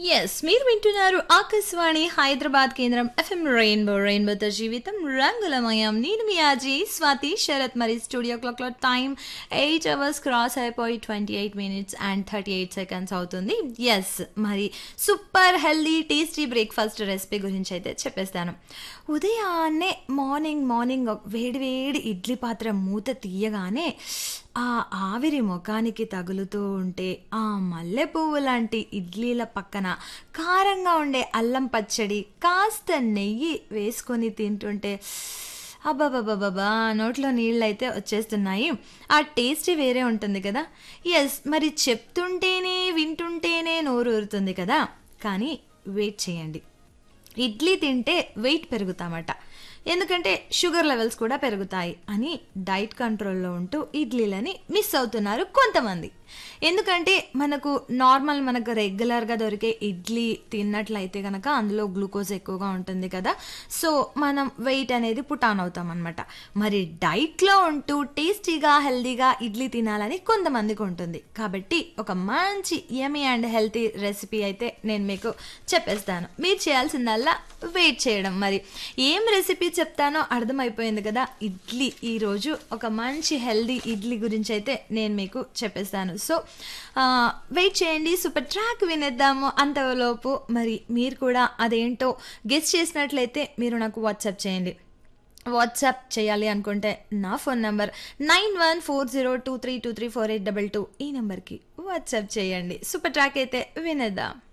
yes మీరు వింటున్నారు ఆకాశవాణి హైదరాబాద్ కేంద్రం ఎఫ్ఎం రెయిన్బో రెయిన్బోతో జీవితం రంగులమయం నేను మీ ఆజీ స్వాతి శరత్ మరి స్టూడియో క్లాక్లో టైం ఎయిట్ అవర్స్ క్రాస్ అయిపోయి twenty eight minutes and thirty eight seconds అవుతుంది ఎస్ మరి super healthy tasty breakfast recipe గురించి అయితే చెప్పేస్తాను ఉదయాన్నే మార్నింగ్ మార్నింగ్ వేడి వేడి ఇడ్లీ పాత్ర మూత తీయగానే ఆ ఆవిరి ముఖానికి తగులుతూ ఉంటే ఆ మల్లె పువ్వు లాంటి ఇడ్లీల పక్కన కారంగా ఉండే అల్లం పచ్చడి కాస్త నెయ్యి వేసుకొని తింటుంటే అబ్బాబాబాబా నోట్లో నీళ్ళు అయితే వచ్చేస్తున్నాయి ఆ టేస్ట్ వేరే ఉంటుంది కదా ఎస్ మరి చెప్తుంటేనే వింటుంటేనే నోరు ఊరుతుంది కదా కానీ వెయిట్ చేయండి ఇడ్లీ తింటే వెయిట్ పెరుగుతామట ఎందుకంటే షుగర్ లెవెల్స్ కూడా పెరుగుతాయి అని డైట్ కంట్రోల్లో ఉంటూ ఇడ్లీలని మిస్ అవుతున్నారు కొంతమంది ఎందుకంటే మనకు నార్మల్ మనకు రెగ్యులర్గా దొరికే ఇడ్లీ తిన్నట్లయితే కనుక అందులో గ్లూకోజ్ ఎక్కువగా ఉంటుంది కదా సో మనం వెయిట్ అనేది పుట్ ఆన్ అవుతాం అనమాట మరి డైట్లో ఉంటూ టేస్టీగా హెల్తీగా ఇడ్లీ తినాలని కొంతమందికి ఉంటుంది కాబట్టి ఒక మంచి యమీ అండ్ హెల్తీ రెసిపీ అయితే నేను మీకు చెప్పేస్తాను మీరు చేయాల్సిందల్లా వెయిట్ చేయడం మరి ఏం రెసిపీ చెప్తానో అర్థమైపోయింది కదా ఇడ్లీ ఈరోజు ఒక మంచి హెల్దీ ఇడ్లీ గురించి అయితే నేను మీకు చెప్పేస్తాను సో వెయిట్ చేయండి సూపర్ ట్రాక్ వినేద్దాము అంతలోపు మరి మీరు కూడా అదేంటో గెస్ట్ చేసినట్లయితే మీరు నాకు వాట్సాప్ చేయండి వాట్సాప్ చేయాలి అనుకుంటే నా phone number nine one four zero two three two three four eight double two ఈ నెంబర్కి వాట్సాప్ చేయండి సూపర్ ట్రాక్ అయితే వినేద్దాం